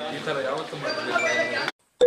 ಈ ತರ ಯಾವತ್ತೂ ಮಾಡಿರ್ಲಿಲ್ಲ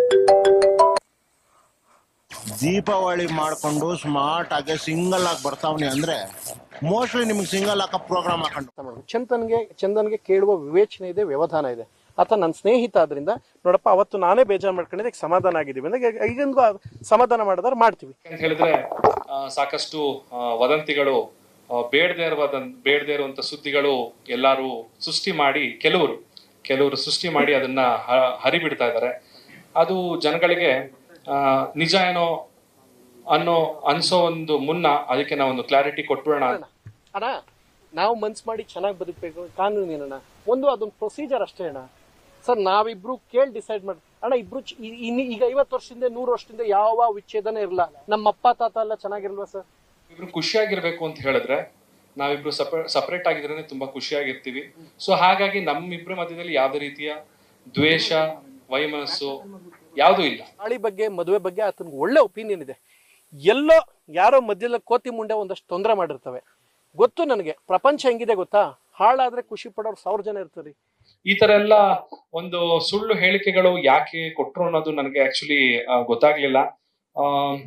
ದೀಪಾವಳಿ ಮಾಡ್ಕೊಂಡು ಸ್ಮಾರ್ಟ್ ಆಗಿ ಸಿಂಗಲ್ ಆಗಿ ಬರ್ತಾವ್ನಿ ಅಂದ್ರೆ ಮೋಸ್ಟ್ಲಿ ನಿಮ್ಗೆ ಸಿಂಗಲ್ ಹಾಕೋ ಪ್ರೋಗ್ರಾಮ್ ಹಾಕೊಂಡು ಮಾಡೋದು ಚಂದನ್ಗೆ ಚಂದನ್ಗೆ ಕೇಳುವ ವಿವೇಚನೆ ಇದೆ ವ್ಯವಧಾನ ಇದೆ ಆತ ನನ್ನ ಸ್ನೇಹಿತ ಆದ್ರಿಂದ ನೋಡಪ್ಪ ಅವತ್ತು ನಾನೇ ಬೇಜಾರು ಮಾಡ್ಕೊಂಡಿದ್ದೆ ಈಗ ಸಮಾಧಾನ ಆಗಿದ್ದೀವಿ ಅಂದ್ರೆ ಈಗಿಂದು ಸಮಾಧಾನ ಮಾಡಿದ್ರೆ ಮಾಡ್ತೀವಿ ಅಂತ ಹೇಳಿದ್ರೆ ಆ, ಸಾಕಷ್ಟು ಆ, ವದಂತಿಗಳು ಆ, ಬೇಡದೇ ಇರುವ ಬೇಡದೇ ಇರುವಂತ ಸುದ್ದಿಗಳು ಎಲ್ಲಾರು ಸೃಷ್ಟಿ ಮಾಡಿ ಕೆಲವರು ಕೆಲವರು ಸೃಷ್ಟಿ ಮಾಡಿ ಅದನ್ನ ಹ- ಹರಿಬಿಡ್ತಾ ಇದ್ದಾರೆ ಅದು ಜನಗಳಿಗೆ ಆ, ನಿಜ ಏನೋ ಅನ್ನೋ ಅನ್ಸೋ ಒಂದು ಮುನ್ನ ಅದಕ್ಕೆ ನಾವೊಂದು ಕ್ಲಾರಿಟಿ ಕೊಟ್ಬಿಡೋಣ ಅಣ್ಣ ನಾವು ಮನ್ಸು ಮಾಡಿ ಚೆನ್ನಾಗಿ ಬದುಕಬೇಕು ಕಾನೂನೇನಣ್ಣ ಒಂದು ಅದೊಂದು ಪ್ರೊಸೀಜರ್ ಅಷ್ಟೇ ಅಣ್ಣ ಸರ್ ನಾವಿಬ್ರು ಕೇಳಿ ಡಿಸೈಡ್ ಮಾಡಿ ಅಣ್ಣ ಇಬ್ರು ಚ- ಈ- ಇನ್ನು ಈಗ ಐವತ್ತು ವರ್ಷದಿಂದ ನೂರು ವರ್ಷದಿಂದ ಯಾವ ವಿಚ್ಛೇದನ ಇರಲ್ಲ ನಮ್ಮ ಅಪ್ಪ ತಾತ ಎಲ್ಲ ಚೆನ್ನಾಗಿರ್ಲ್ವಾ ಸರ್ ಇಬ್ರು ಖುಷಿಯಾಗಿರ್ಬೇಕು ಅಂತ ಹೇಳಿದ್ರೆ ನಾವಿಬ್ರು ಸಪರೇಟ್ ಆಗಿದ್ರೆ ತುಂಬಾ ಖುಷಿಯಾಗಿರ್ತೀವಿ ಸೊ ಹಾಗಾಗಿ ನಮ್ಮಿಬ್ರ ಮಧ್ಯದಲ್ಲಿ ಯಾವುದೇ ರೀತಿಯ ದ್ವೇಷ ವೈಮನಸ್ಸು ಯಾವುದೂ ಇಲ್ಲ ತಾಳಿ ಬಗ್ಗೆ ಮದುವೆ ಬಗ್ಗೆ ಆತನಿಗೆ ಒಳ್ಳೆ ಒಪಿನಿಯನ್ ಇದೆ ಎಲ್ಲೋ ಯಾರೋ ಮಧ್ಯದಲ್ಲಿ ಕೋತಿ ಮುಂಡೆ ಒಂದಷ್ಟು ತೊಂದರೆ ಮಾಡಿರ್ತವೆ ಗೊತ್ತು ನನಗೆ ಪ್ರಪಂಚ ಹೆಂಗಿದೆ ಗೊತ್ತಾ ಹಾಳಾದ್ರೆ ಖುಷಿ ಪಡೋರು ಸಾವಿರ ಜನ ಇರ್ತಾರೆ ಈ ತರ ಎಲ್ಲ ಒಂದು ಸುಳ್ಳು ಹೇಳಿಕೆಗಳು ಯಾಕೆ ಕೊಟ್ರು ಅನ್ನೋದು ನನಗೆ ಆಕ್ಚುಲಿ ಗೊತ್ತಾಗ್ಲಿಲ್ಲ ಆ,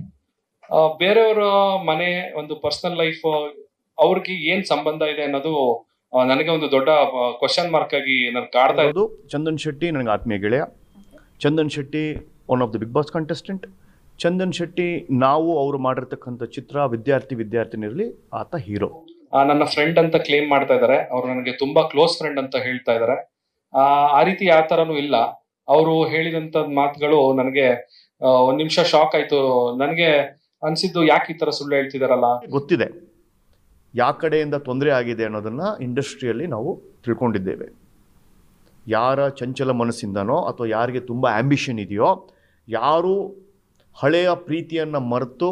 ಆ, ಬೇರೆಯವರ ಮನೆ ಒಂದು ಪರ್ಸನಲ್ ಲೈಫ್ ಅವ್ರಿಗೆ ಏನ್ ಸಂಬಂಧ ಇದೆ ಅನ್ನೋದು ಆ, ನನಗೆ ಒಂದು ದೊಡ್ಡ ಕ್ವಶನ್ ಮಾರ್ಕ್ ಆಗಿ ನನ್ ಕಾಡ್ತಾ ಇದೆ ಅದು ಚಂದನ್ ಶೆಟ್ಟಿ ನನಗೆ ಆತ್ಮೀಯ ಗೆಳೆಯ Chandan Shetty one of the Bigg Boss contestant Chandan Shetty ನಾವು ಅವರು ಮಾಡಿರ್ತಕ್ಕಂಥ ಚಿತ್ರ ವಿದ್ಯಾರ್ಥಿ ವಿದ್ಯಾರ್ಥಿನಿರಲಿ ಆತ ಹೀರೋ ಆ, ನನ್ನ ಫ್ರೆಂಡ್ ಅಂತ ಕ್ಲೇಮ್ ಮಾಡ್ತಾ ಇದ್ದಾರೆ ಅವ್ರು ನನಗೆ ತುಂಬಾ ಕ್ಲೋಸ್ ಫ್ರೆಂಡ್ ಅಂತ ಹೇಳ್ತಾ ಇದ್ದಾರೆ ಆ ಆ ರೀತಿ ಯಾವ ತರನು ಇಲ್ಲ ಅವರು ಹೇಳಿದಂತ ಮಾತುಗಳು ನನಗೆ ಆ, ಒಂದ್ ನಿಮಿಷ ಶಾಕ್ ಆಯ್ತು ನನಗೆ ಅನ್ಸಿದ್ದು ಯಾಕೆ ಈ ತರ ಸುಳ್ಳು ಹೇಳ್ತಿದಾರಲ್ಲ ಗೊತ್ತಿದೆ ಯಾವ ಕಡೆಯಿಂದ ತೊಂದರೆ ಆಗಿದೆ ಅನ್ನೋದನ್ನು ಇಂಡಸ್ಟ್ರಿಯಲ್ಲಿ ನಾವು ತಿಳ್ಕೊಂಡಿದ್ದೇವೆ ಯಾರ ಚಂಚಲ ಮನಸ್ಸಿಂದನೋ ಅಥವಾ ಯಾರಿಗೆ ತುಂಬ ಆ್ಯಂಬಿಷನ್ ಇದೆಯೋ ಯಾರು ಹಳೆಯ ಪ್ರೀತಿಯನ್ನು ಮರೆತು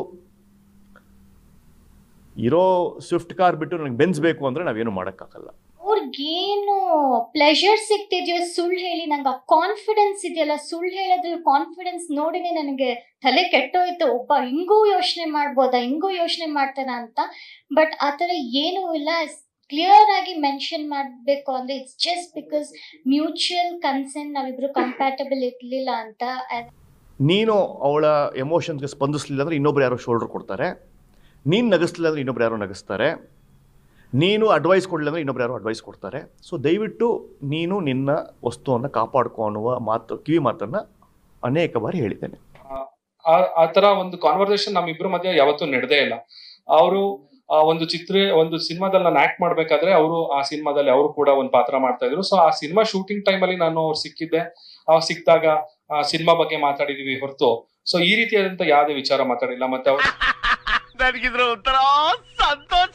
ಇರೋ ಸ್ವಿಫ್ಟ್ ಕಾರ್ ಬಿಟ್ಟು ನನಗೆ ಬೆನ್ಸ್ಬೇಕು ಅಂದರೆ ನಾವೇನು ಮಾಡೋಕ್ಕಾಗಲ್ಲ ಅವ್ರಿಗೇನು ಪ್ಲೆಷರ್ ಸಿಗ್ತಿದ್ಯೋ ಸುಳ್ಳು ಹೇಳಿ ನಂಗೆ ಆ ಕಾನ್ಫಿಡೆನ್ಸ್ ಇದೆಯಲ್ಲ ಸುಳ್ಳು ಹೇಳೋದ್ರಲ್ಲಿ ಕಾನ್ಫಿಡೆನ್ಸ್ ನೋಡಿನೇ ನನಗೆ ತಲೆ ಕೆಟ್ಟೋಯ್ತು ಒಬ್ಬ ಹಿಂಗೂ ಯೋಚನೆ ಮಾಡ್ಬೋದಾ ಹಿಂಗೂ ಯೋಚನೆ ಮಾಡ್ತಾನ ಅಂತ ಬಟ್ ಆ ಥರ ಏನೂ ಇಲ್ಲ ಕ್ಲಿಯರ್ ಆಗಿ ಮೆನ್ಷನ್ ಮಾಡಬೇಕು ಅಂದ್ರೆ it's just because mutual consent ನಾವಿಬ್ರು ಕಂಪ್ಯಾಟಬಲ್ ಇರ್ಲಿಲ್ಲ ಅಂತ ನೀನು ಅವಳ ಎಮೋಷನ್ಸ್ಗೆ ಸ್ಪಂದಿಸಲಿಲ್ಲ ಅಂದರೆ ಇನ್ನೊಬ್ರು ಯಾರೋ ಶೋಲ್ಡರ್ ಕೊಡ್ತಾರೆ ನೀನು ನಗಿಸ್ಲಿಲ್ಲ ಅಂದರೆ ಇನ್ನೊಬ್ರು ಯಾರೋ ನಗಿಸ್ತಾರೆ ನೀನು ಅಡ್ವೈಸ್ ಕೊಡಲಿಲ್ಲ ಅಂದರೆ ಇನ್ನೊಬ್ರು ಯಾರೋ ಅಡ್ವೈಸ್ ಕೊಡ್ತಾರೆ ಸೊ ದಯವಿಟ್ಟು ನೀನು ನಿನ್ನ ವಸ್ತುವನ್ನು ಕಾಪಾಡ್ಕೊ ಅನ್ನುವ ಮಾತು ಕಿವಿ ಮಾತನ್ನು ಅನೇಕ ಬಾರಿ ಹೇಳಿದ್ದೇನೆ ಆ- ಆ ತರ ಒಂದು ಕಾನ್ವರ್ಸೇಷನ್ ನಮ್ಮಿಬ್ರ ಮಧ್ಯೆ ಯಾವತ್ತೂ ನಡೆದೇ ಇಲ್ಲ ಅವರು ಒಂದು ಚಿತ್ರ ಒಂದು ಸಿನಿಮಾದಲ್ಲಿ ನಾನು ಆಕ್ಟ್ ಮಾಡ್ಬೇಕಾದ್ರೆ ಅವರು ಆ ಸಿನಿಮಾದಲ್ಲಿ ಅವರು ಕೂಡ ಒಂದು ಪಾತ್ರ ಮಾಡ್ತಾ ಇದ್ರು ಸೊ ಆ ಸಿನಿಮಾ ಶೂಟಿಂಗ್ ಟೈಮ್ ಅಲ್ಲಿ ನಾನು ಅವ್ರು ಸಿಕ್ಕಿದ್ದೆ ಅವ್ರು ಸಿಕ್ಕಿದಾಗ ಆ ಸಿನಿಮಾ ಬಗ್ಗೆ ಮಾತಾಡಿದೀವಿ ಹೊರತು ಸೊ ಈ ರೀತಿಯಾದಂತ ಯಾವುದೇ ವಿಚಾರ ಮಾತಾಡಿಲ್ಲ ಮತ್ತೆ ಅವ್ರು ನನಗಿದ್ರ ಒಂಥರ ಸಂತೋಷ